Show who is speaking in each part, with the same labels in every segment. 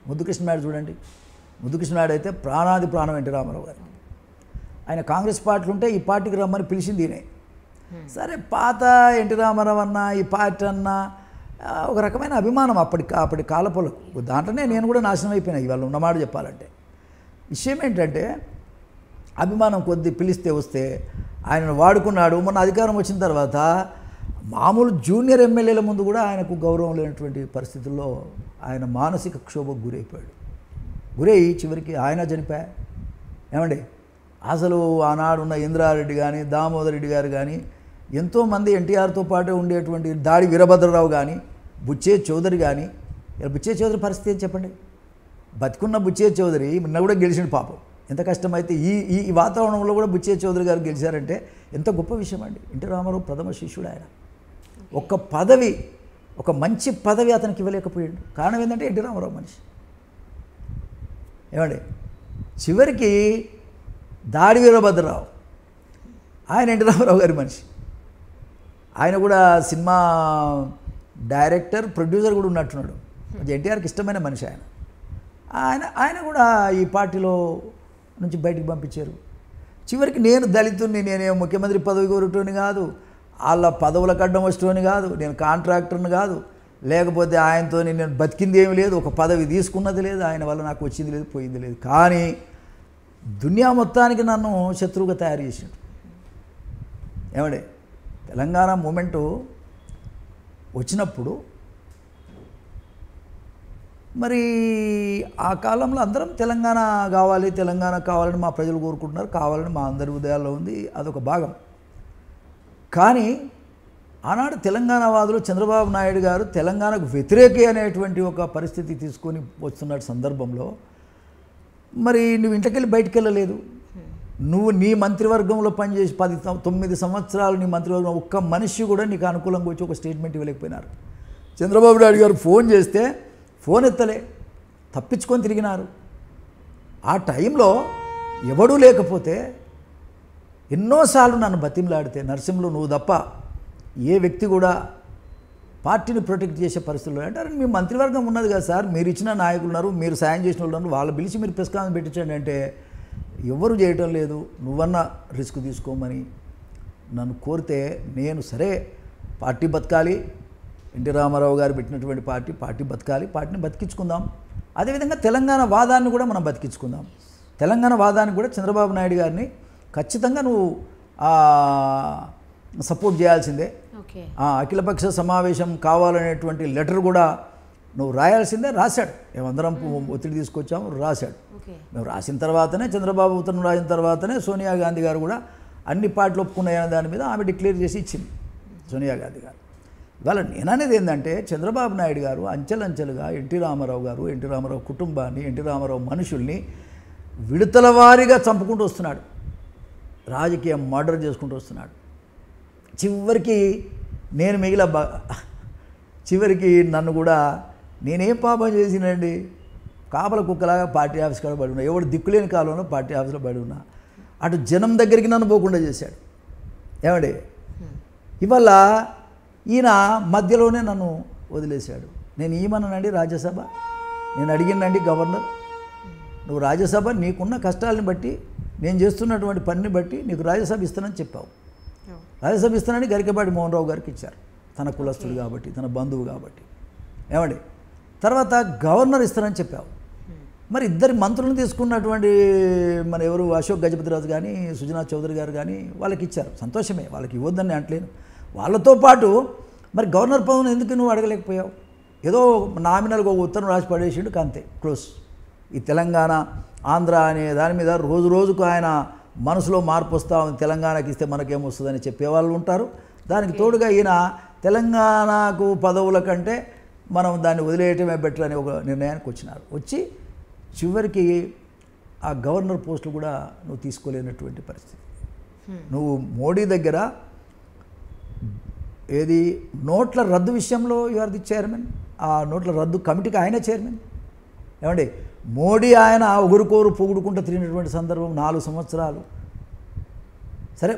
Speaker 1: ముద్దు కృష్ణనాయుడు చూడండి ముద్దు కృష్ణనాయుడు అయితే ప్రాణాది ప్రాణం ఎన్టీ రామారావు గారు ఆయన కాంగ్రెస్ పార్టీలు ఉంటే ఈ పార్టీకి రమ్మని పిలిచింది ఈయనే సరే పాత ఎన్టీ రామారావు అన్న ఈ పార్టీ అన్న ఆ, ఒక రకమైన అభిమానం అప్పటి అప్పటి కాలపులకు దాంట్లోనే నేను కూడా నాశనం అయిపోయినా ఇవాళ ఉన్నమాట చెప్పాలంటే విషయం ఏంటంటే అభిమానం కొద్ది పిలిస్తే వస్తే ఆయనను వాడుకున్నాడు మొన్న అధికారం వచ్చిన తర్వాత మామూలు జూనియర్ ఎమ్మెల్యేల ముందు కూడా ఆయనకు గౌరవం లేనటువంటి పరిస్థితుల్లో ఆయన మానసిక క్షోభకు గురైపోయాడు గురై చివరికి ఆయన చనిపోయా ఏమండి అసలు ఆనాడు ఉన్న ఇంద్రారెడ్డి కానీ దామోదర్ రెడ్డి గారు కానీ ఎంతోమంది ఎన్టీఆర్తో పాటు ఉండేటువంటి దాడి వీరభద్రరావు కానీ బుచ్చే చౌదరి కానీ ఇలా బుచ్చే చౌదరి పరిస్థితి ఏం చెప్పండి బతికున్న బుచ్చే చౌదరి నిన్న కూడా గెలిచిన పాపం ఎంత కష్టమైతే ఈ ఈ ఈ వాతావరణంలో కూడా బుచ్చే చౌదరి గారు గెలిచారంటే ఎంత గొప్ప విషయం అండి ఎన్టీ రామారావు ప్రథమ శిష్యుడు ఆయన ఒక్క పదవి ఒక మంచి పదవి అతనికి ఇవ్వలేకపోయాడు కారణం ఏంటంటే ఎన్టీ రామారావు మనిషి ఏమండి చివరికి దాడి వీరభద్రరావు ఆయన ఎన్టీ రామారావు గారి మనిషి ఆయన కూడా సినిమా డైరెక్టర్ ప్రొడ్యూసర్ కూడా ఉన్నట్టున్నాడు కొంచెం ఎన్టీఆర్కి ఇష్టమైన మనిషి ఆయన ఆయన ఆయన కూడా ఈ పార్టీలో నుంచి బయటికి పంపించారు చివరికి నేను దళితుడిని నేనే ముఖ్యమంత్రి పదవి కోరటోని కాదు వాళ్ళ పదవులకు అడ్డం వచ్చేటోని కాదు నేను కాంట్రాక్టర్ని కాదు లేకపోతే ఆయనతో నేను బతికింది ఏమీ లేదు ఒక పదవి తీసుకున్నది లేదు ఆయన వల్ల నాకు వచ్చింది లేదు పోయింది లేదు కానీ దునియా మొత్తానికి నన్ను శత్రువుగా తయారు చేసిండు ఏమండి తెలంగాణ మూమెంటు వచ్చినప్పుడు మరి ఆ కాలంలో అందరం తెలంగాణ కావాలి తెలంగాణ కావాలని మా ప్రజలు కోరుకుంటున్నారు కావాలని మా అందరి ఉదయాల్లో ఉంది అదొక భాగం కానీ ఆనాడు తెలంగాణ వాదులు చంద్రబాబు నాయుడు గారు తెలంగాణకు వ్యతిరేకి అనేటువంటి ఒక పరిస్థితి తీసుకొని వస్తున్న సందర్భంలో మరి నువ్వు ఇంటికెళ్ళి బయటికి వెళ్ళలేదు నువ్వు నీ మంత్రివర్గంలో పనిచేసి పది సం- తొమ్మిది సంవత్సరాలు నీ మంత్రివర్గం ఒక్క మనిషి కూడా నీకు అనుకూలంగా వచ్చి ఒక స్టేట్మెంట్ ఇవ్వలేకపోయినారు చంద్రబాబు నాయుడు గారు ఫోన్ చేస్తే ఫోన్ ఎత్తలే తప్పించుకొని తిరిగినారు ఆ టైంలో ఎవడూ లేకపోతే ఎన్నోసార్లు నన్ను బతిమలాడితే నరసింహులు నువ్వు తప్ప ఏ వ్యక్తి కూడా పార్టీని ప్రొటెక్ట్ చేసే పరిస్థితుల్లో అంటారు మీ మంత్రివర్గం ఉన్నది కదా సార్ మీరు ఇచ్చిన నాయకులు ఉన్నారు మీరు సాయం చేసిన వాళ్ళు ఉన్నారు వాళ్ళు పిలిచి మీరు ప్రెస్ కాన్ఫరెన్స్ పెట్టించండి అంటే ఎవరు చేయటం లేదు నువ్వన్నా రిస్క్ తీసుకోమని నన్ను కోరితే నేను సరే పార్టీ బతకాలి ఎన్టీ రామారావు గారు పెట్టినటువంటి పార్టీ పార్టీ బతకాలి పార్టీని బతికించుకుందాం అదేవిధంగా తెలంగాణ వాదాన్ని కూడా మనం బతికించుకుందాం తెలంగాణ వాదాన్ని కూడా చంద్రబాబు నాయుడు గారిని ఖచ్చితంగా నువ్వు ఆ, సపోర్ట్ చేయాల్సిందే
Speaker 2: ఓకే
Speaker 1: ఆ అఖిలపక్ష సమావేశం కావాలనేటువంటి లెటర్ కూడా నువ్వు రాయాల్సిందే రాశాడు మేమందరం ఒత్తిడి తీసుకొచ్చాము రాశాడు
Speaker 2: ఓకే
Speaker 1: మేము రాసిన తర్వాతనే చంద్రబాబు ఉత్తరం రాసిన తర్వాతనే సోనియా గాంధీ గారు కూడా అన్ని పార్టీలు ఒప్పుకున్నాయనే దాని మీద ఆమె డిక్లేర్ చేసి ఇచ్చింది సోనియా గాంధీ గారు ఇవాళ నేననేది ఏంటంటే చంద్రబాబు నాయుడు గారు అంచెలంచెలుగా ఎన్టీ రామారావు గారు ఎన్టీ రామారావు కుటుంబాన్ని ఎన్టీ రామారావు మనుషుల్ని విడతల వారీగా చంపుకుంటూ వస్తున్నాడు రాజకీయ మర్డర్ చేసుకుంటూ వస్తున్నాడు చివరికి నేను మిగిల బ- చివరికి నన్ను కూడా నేనేం పాపం చేసినండి కాపల కుక్కలాగా పార్టీ ఆఫీస్ కాడ పడి ఉన్నా ఎవడు దిక్కులేని కాలంలో పార్టీ ఆఫీస్లో పడి ఉన్నా అటు జనం దగ్గరికి నన్ను పోకుండా చేశాడు ఏమండి ఇవాళ ఈయన మధ్యలోనే నన్ను వదిలేశాడు నేను ఏమన్నానండి రాజ్యసభ నేను అడిగినండి గవర్నర్ నువ్వు రాజ్యసభ నీకున్న కష్టాలను బట్టి నేను చేస్తున్నటువంటి పనిని బట్టి నీకు రాజ్యసభ ఇస్తానని చెప్పావు రాజ్యసభ ఇస్తానని గరికపాటి మోహన్ రావు గారికి ఇచ్చారు తన కులస్తుడు కాబట్టి తన బంధువు కాబట్టి ఏమండి తర్వాత గవర్నర్ ఇస్తానని చెప్పావు మరి ఇద్దరి మంత్రులను తీసుకున్నటువంటి మన ఎవరు అశోక్ గజపతిరాజు కానీ సుజనా చౌదరి గారు కానీ వాళ్ళకి ఇచ్చారు సంతోషమే వాళ్ళకి ఇవ్వద్దని అంటలేను వాళ్ళతో పాటు మరి గవర్నర్ పదవిని ఎందుకు నువ్వు అడగలేకపోయావు ఏదో నామినల్గా ఒక ఉత్తరం రాసి పడేసిండు అంతే క్లోజ్ ఈ తెలంగాణ ఆంధ్ర అనే దాని మీద రోజు రోజుకు ఆయన మనసులో మార్పు వస్తూ ఉంది తెలంగాణకి ఇస్తే మనకేమొస్తుందని చెప్పేవాళ్ళు ఉంటారు దానికి తోడుగా ఈయన తెలంగాణకు పదవుల కంటే మనం దాన్ని వదిలేయటమే బెటర్ అని ఒక నిర్ణయానికి వచ్చినారు వచ్చి చివరికి ఆ గవర్నర్ పోస్టులు కూడా నువ్వు తీసుకోలేనటువంటి పరిస్థితి నువ్వు మోడీ దగ్గర ఏది నోట్ల రద్దు విషయంలో యు ఆర్ ది చైర్మన్ ఆ నోట్ల రద్దు కమిటీకి ఆయనే చైర్మన్ ఏమండి మోడీ ఆయన ఒకరికోరు పొగుడుకుంటూ తిరిగినటువంటి సందర్భం నాలుగు సంవత్సరాలు సరే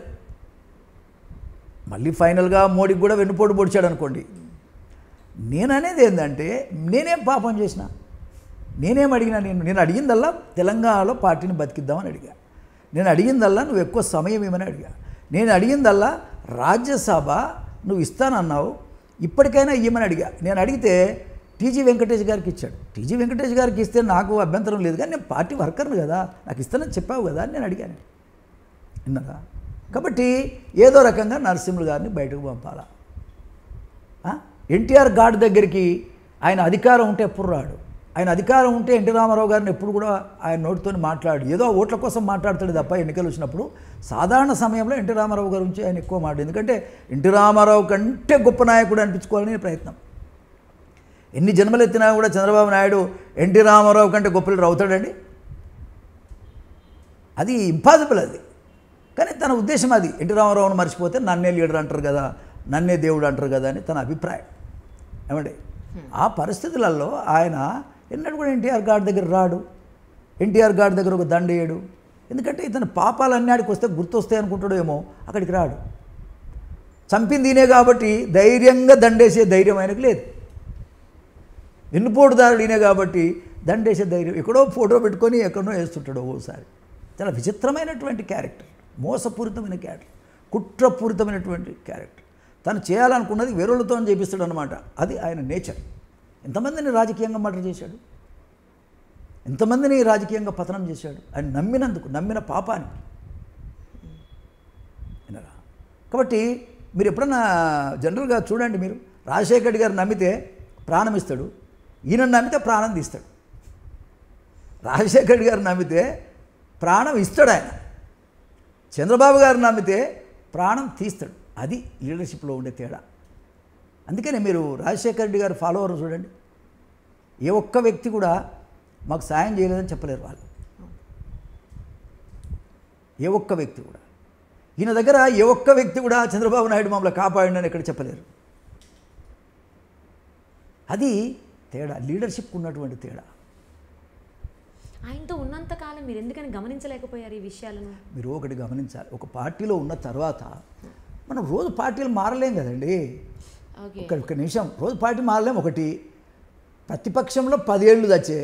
Speaker 1: మళ్ళీ ఫైనల్గా మోడీకి కూడా వెన్నుపోటు పొడిచాడు అనుకోండి నేను అనేది ఏంటంటే నేనేం పాపం చేసిన నేనేం అడిగినా నేను నేను అడిగిందల్లా తెలంగాణలో పార్టీని బతికిద్దామని అడిగా నేను అడిగిందల్లా నువ్వు ఎక్కువ సమయం ఇవ్వమని అడిగా నేను అడిగిందల్లా రాజ్యసభ నువ్వు ఇస్తానన్నావు ఇప్పటికైనా ఇవ్వమని అడిగా నేను అడిగితే టీజీ వెంకటేష్ గారికి ఇచ్చాడు టీజీ వెంకటేష్ గారికి ఇస్తే నాకు అభ్యంతరం లేదు కానీ నేను పార్టీ వర్కర్ని కదా నాకు ఇస్తానని చెప్పావు కదా అని నేను అడిగాను విన్నారా కాబట్టి ఏదో రకంగా నరసింహులు గారిని బయటకు పంపాలా ఆ? ఎన్టీఆర్ గార్డ్ దగ్గరికి ఆయన అధికారం ఉంటే ఎప్పుడు రాడు ఆయన అధికారం ఉంటే ఎన్టీ రామారావు గారిని ఎప్పుడు కూడా ఆయన నోటితో మాట్లాడు ఏదో ఓట్ల కోసం మాట్లాడతాడు తప్ప ఎన్నికలు వచ్చినప్పుడు సాధారణ సమయంలో ఎన్టీ రామారావు గారి గురించి ఆయన ఎక్కువ మాట్లాడు ఎందుకంటే ఎన్టీ రామారావు కంటే గొప్ప నాయకుడు అనిపించుకోవాలని ప్రయత్నం ఎన్ని జన్మలు ఎత్తినా కూడా చంద్రబాబు నాయుడు ఎన్టీ రామారావు కంటే గొప్ప లీడర్ అవుతాడండి అది ఇంపాసిబుల్ అది కానీ తన ఉద్దేశం అది ఎన్టీ రామారావును మర్చిపోతే నన్నే లీడర్ అంటారు కదా నన్నే దేవుడు అంటారు కదా అని తన అభిప్రాయం ఏమండి ఆ పరిస్థితులలో ఆయన ఎన్నడూ కూడా ఎన్టీఆర్ గారి దగ్గర రాడు ఎన్టీఆర్ గారి దగ్గర ఒక దండ వేయడు ఎందుకంటే ఇతను పాపాలు అన్నాడికి వస్తే గుర్తొస్తాయి అనుకుంటాడు ఏమో అక్కడికి రాడు చంపింది ఈయనే కాబట్టి ధైర్యంగా దండేసే ధైర్యం ఆయనకు లేదు వెన్నుపోటుదారుడు ఈయనే కాబట్టి దండేసే ధైర్యం ఎక్కడో ఫోటో పెట్టుకొని ఎక్కడో వేస్తుంటాడు ఓసారి చాలా విచిత్రమైనటువంటి క్యారెక్టర్ మోసపూరితమైన క్యారెక్టర్ కుట్రపూరితమైనటువంటి క్యారెక్టర్ తను చేయాలనుకున్నది వేరొళ్ళతో చేపిస్తాడు అనమాట అది ఆయన నేచర్ ఎంతమందిని రాజకీయంగా మర్డర్ చేశాడు ఎంతమందిని రాజకీయంగా పతనం చేశాడు ఆయన నమ్మినందుకు నమ్మిన పాపానికి వినరా కాబట్టి మీరు ఎప్పుడన్నా జనరల్గా చూడండి మీరు రాజశేఖర్ రెడ్డి గారు నమ్మితే ప్రాణం ఇస్తాడు ఈయన నమ్మితే ప్రాణం తీస్తాడు రాజశేఖర్ రెడ్డి గారు నమ్మితే ప్రాణం ఇస్తాడు ఆయన చంద్రబాబు గారు నమ్మితే ప్రాణం తీస్తాడు అది లీడర్షిప్లో ఉండే తేడా అందుకనే మీరు రాజశేఖర రెడ్డి గారు ఫాలోవర్ చూడండి ఏ ఒక్క వ్యక్తి కూడా మాకు సాయం చేయలేదని చెప్పలేరు వాళ్ళు ఏ ఒక్క వ్యక్తి కూడా ఈయన దగ్గర ఏ ఒక్క వ్యక్తి కూడా చంద్రబాబు నాయుడు మమ్మల్ని కాపాడినని ఇక్కడ చెప్పలేరు అది తేడా లీడర్షిప్ ఉన్నటువంటి తేడా
Speaker 2: ఆయనతో ఉన్నంత కాలం మీరు ఎందుకని గమనించలేకపోయారు ఈ విషయాలను
Speaker 1: మీరు ఒకటి గమనించాలి ఒక పార్టీలో ఉన్న తర్వాత మనం రోజు పార్టీలు మారలేం కదండి
Speaker 2: ఓకే
Speaker 1: ఒక ఒక నిమిషం రోజు పార్టీ మారలేం ఒకటి ప్రతిపక్షంలో పదేళ్ళు తెచ్చే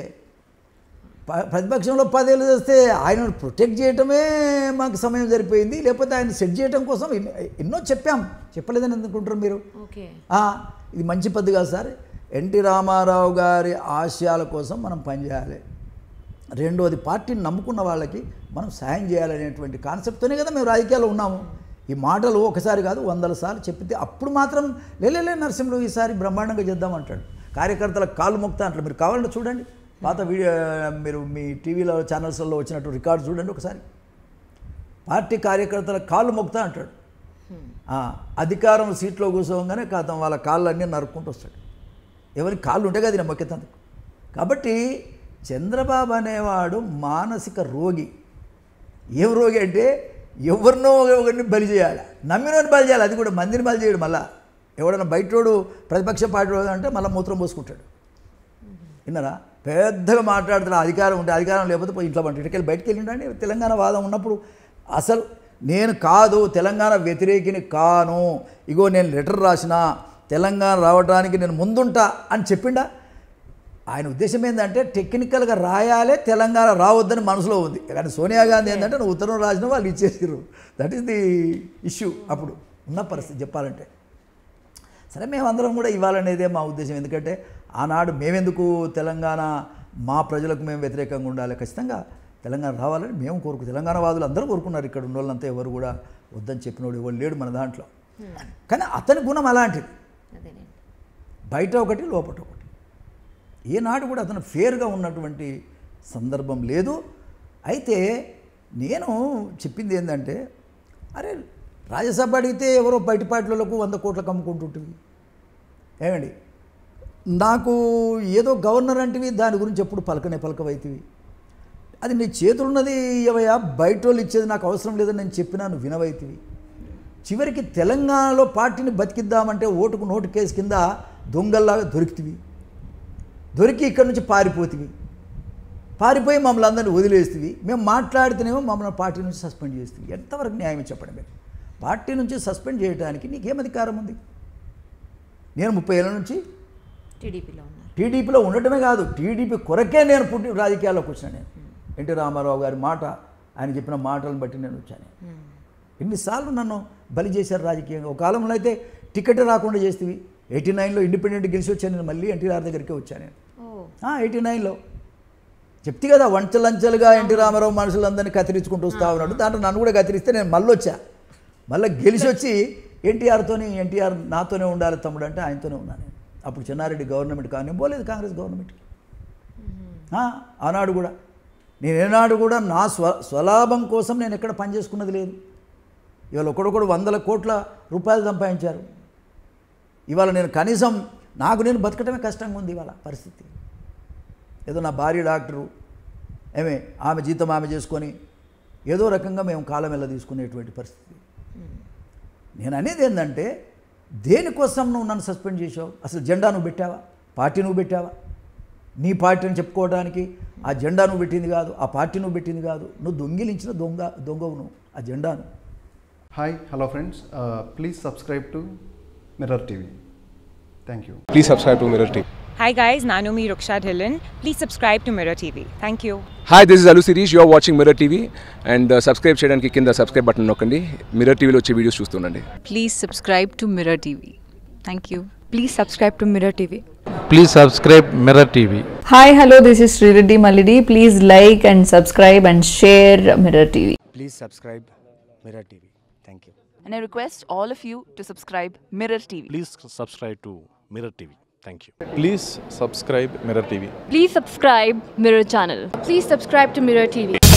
Speaker 1: ప- ప్రతిపక్షంలో పదేళ్ళు తెస్తే ఆయనను ప్రొటెక్ట్ చేయటమే మాకు సమయం సరిపోయింది లేకపోతే ఆయన సెట్ చేయడం కోసం ఎన్నో ఎన్నో చెప్పాం చెప్పలేదని ఎందుకుంటారు మీరు
Speaker 2: ఓకే
Speaker 1: ఆ, ఇది మంచి పద్ధతి కాదు సార్ ఎన్టీ రామారావు గారి ఆశయాల కోసం మనం పనిచేయాలి రెండోది పార్టీని నమ్ముకున్న వాళ్ళకి మనం సాయం చేయాలనేటువంటి కాన్సెప్ట్తోనే కదా మేము రాజకీయాల్లో ఉన్నాము ఈ మాటలు ఒకసారి కాదు వందల సార్లు చెప్పితే అప్పుడు మాత్రం లేలే నరసింహులు ఈసారి బ్రహ్మాండంగా చేద్దామంటాడు కార్యకర్తల కాలు మొక్తా అంటాడు మీరు కావాలంటే చూడండి పాత వీడియో మీరు మీ టీవీలో ఛానల్స్లో వచ్చినట్టు రికార్డు చూడండి ఒకసారి పార్టీ కార్యకర్తల కాళ్ళు మొక్తా అంటాడు ఆ, అధికారం సీట్లో కూర్చోగానే కాతం వాళ్ళ కాళ్ళన్నీ నరుక్కుంటూ వస్తాడు ఎవరికి కాళ్ళు ఉంటే కదా ఈయన మొక్కేతందుకు కాబట్టి చంద్రబాబు అనేవాడు మానసిక రోగి ఏం రోగి అంటే ఎవరినో ఒకరిని బలి చేయాలి నమ్మినోని బలి చేయాలి అది కూడా మందిని బలి చేయడు మళ్ళా ఎవడన్నా బయటోడు ప్రతిపక్ష పార్టీ అంటే మళ్ళీ మూత్రం పోసుకుంటాడు విన్నారా పెద్దగా మాట్లాడుతున్న అధికారం ఉంటే అధికారం లేకపోతే పోయి ఇంట్లో పంట ఇటుకెళ్ళి బయటికి వెళ్ళిండండి తెలంగాణ వాదం ఉన్నప్పుడు అసలు నేను కాదు తెలంగాణ వ్యతిరేకిని కాను ఇగో నేను లెటర్ రాసిన తెలంగాణ రావడానికి నేను ముందుంటా అని చెప్పిండా ఆయన ఉద్దేశం ఏంటంటే టెక్నికల్గా రాయాలే తెలంగాణ రావద్దని మనసులో ఉంది కానీ సోనియా గాంధీ ఏంటంటే నువ్వు ఉత్తరం రాసిన వాళ్ళు ఇచ్చేసారు దట్ ఈస్ ది ఇష్యూ అప్పుడు ఉన్న పరిస్థితి చెప్పాలంటే సరే మేమందరం కూడా ఇవ్వాలనేదే మా ఉద్దేశం ఎందుకంటే ఆనాడు మేమెందుకు తెలంగాణ మా ప్రజలకు మేము వ్యతిరేకంగా ఉండాలి ఖచ్చితంగా తెలంగాణ రావాలని మేము కోరుకు తెలంగాణ వాదులు అందరూ కోరుకున్నారు ఇక్కడ ఉన్న వాళ్ళంతా ఎవరు కూడా వద్దని చెప్పినోడు ఎవరు లేడు మన దాంట్లో కానీ అతని గుణం అలాంటిది
Speaker 2: అదేనండి
Speaker 1: బయట ఒకటి లోపల ఒకటి ఏనాడు కూడా అతను ఫేర్గా ఉన్నటువంటి సందర్భం లేదు అయితే నేను చెప్పింది ఏంటంటే అరే రాజ్యసభ అడిగితే ఎవరో బయట పార్టీలకు వంద కోట్లకు అమ్ముకుంటుంటివి ఏమండి నాకు ఏదో గవర్నర్ అంటివి దాని గురించి ఎప్పుడు పలకనే పలకవైతివి అది నీ చేతులున్నది ఏవయ్యా బయట వాళ్ళు ఇచ్చేది నాకు అవసరం లేదని నేను చెప్పినా నువ్వు వినవైతివి చివరికి తెలంగాణలో పార్టీని బతికిద్దామంటే ఓటుకు నోటు కేసు కింద దొంగల్లాగా దొరికితివి దొరికి ఇక్కడి నుంచి పారిపోతివి పారిపోయి మమ్మల్ని అందరినీ వదిలేస్తుంది మేము మాట్లాడితేనేమో మమ్మల్ని పార్టీ నుంచి సస్పెండ్ చేస్తుంది ఎంతవరకు న్యాయం చెప్పండి మీరు పార్టీ నుంచి సస్పెండ్ చేయడానికి నీకేం అధికారం ఉంది నేను ముప్పై ఏళ్ళ నుంచి
Speaker 2: టీడీపీలో ఉన్నారు
Speaker 1: టీడీపీలో ఉండటమే కాదు టీడీపీ కొరకే నేను పుట్టి రాజకీయాల్లోకి వచ్చాను నేను ఎన్టీ రామారావు గారి మాట ఆయన చెప్పిన మాటలను బట్టి నేను వచ్చాను ఎన్నిసార్లు నన్ను బలి చేశారు రాజకీయంగా ఒక కాలంలో అయితే టికెట్ రాకుండా చేస్తేవి ఎయిటీ నైన్లో ఇండిపెండెంట్ గెలిచి వచ్చాను నేను మళ్ళీ ఎన్టీఆర్ దగ్గరికి వచ్చాను నేను
Speaker 2: ఓ
Speaker 1: ఎయిటీ నైన్లో చెప్తే కదా వంచలంచలుగా ఎన్టీ రామారావు మనుషులందరినీ కత్తిరించుకుంటూ వస్తా ఉన్నాడు దాంట్లో నన్ను కూడా కత్తిరిస్తే నేను మళ్ళీ వచ్చా మళ్ళీ గెలిచి వచ్చి ఎన్టీఆర్తోని ఎన్టీఆర్ నాతోనే ఉండాలి తమ్ముడు అంటే ఆయనతోనే ఉన్నాను నేను అప్పుడు చెన్నారెడ్డి గవర్నమెంట్ కానీ నేను పోలేదు కాంగ్రెస్ గవర్నమెంట్కి ఆ, ఆనాడు కూడా నేను ఏనాడు కూడా నా స్వ స్వలాభం కోసం నేను ఎక్కడ పని చేసుకున్నది లేదు ఇవాళ ఒకడొకడు వందల కోట్ల రూపాయలు సంపాదించారు ఇవాళ నేను కనీసం నాకు నేను బతకటమే కష్టంగా ఉంది ఇవాళ పరిస్థితి ఏదో నా భార్య డాక్టరు ఏమే ఆమె జీతం ఆమె చేసుకొని ఏదో రకంగా మేము కాలం వెళ్ళ తీసుకునేటువంటి పరిస్థితి నేను అనేది ఏంటంటే దేనికోసం నువ్వు నన్ను సస్పెండ్ చేసావు అసలు జెండా నువ్వు పెట్టావా పార్టీ నువ్వు పెట్టావా నీ పార్టీ అని చెప్పుకోవడానికి ఆ జెండా నువ్వు పెట్టింది కాదు ఆ పార్టీ నువ్వు పెట్టింది కాదు నువ్వు దొంగిలించిన దొంగ దొంగవు నువ్వు ఆ జెండాను
Speaker 3: hi hello friends please subscribe to Mirror TV thank you
Speaker 4: Please subscribe to Mirror TV.
Speaker 5: Hi guys, Nanomi Ruksha Dhillon. Please subscribe to Mirror TV. Thank you.
Speaker 4: Hi this is Allu Sirish you are watching Mirror TV and subscribe చేయడానికి కింద subscribe button నొక్కండి Mirror టీవీలో వచ్చే videos చూస్తుండండి
Speaker 6: please subscribe to Mirror TV. Thank you. Please subscribe to Mirror TV.
Speaker 7: Please subscribe Mirror TV.
Speaker 8: Hi, hello, this is Srireddy Malidi. Please like and subscribe and share Mirror TV.
Speaker 9: Please subscribe Mirror TV. Thank you.
Speaker 10: And I request all of you to subscribe Mirror TV.
Speaker 7: Please subscribe to Mirror TV. Thank you.
Speaker 4: Please subscribe Mirror TV
Speaker 11: Please subscribe Mirror channel. Please subscribe to Mirror TV.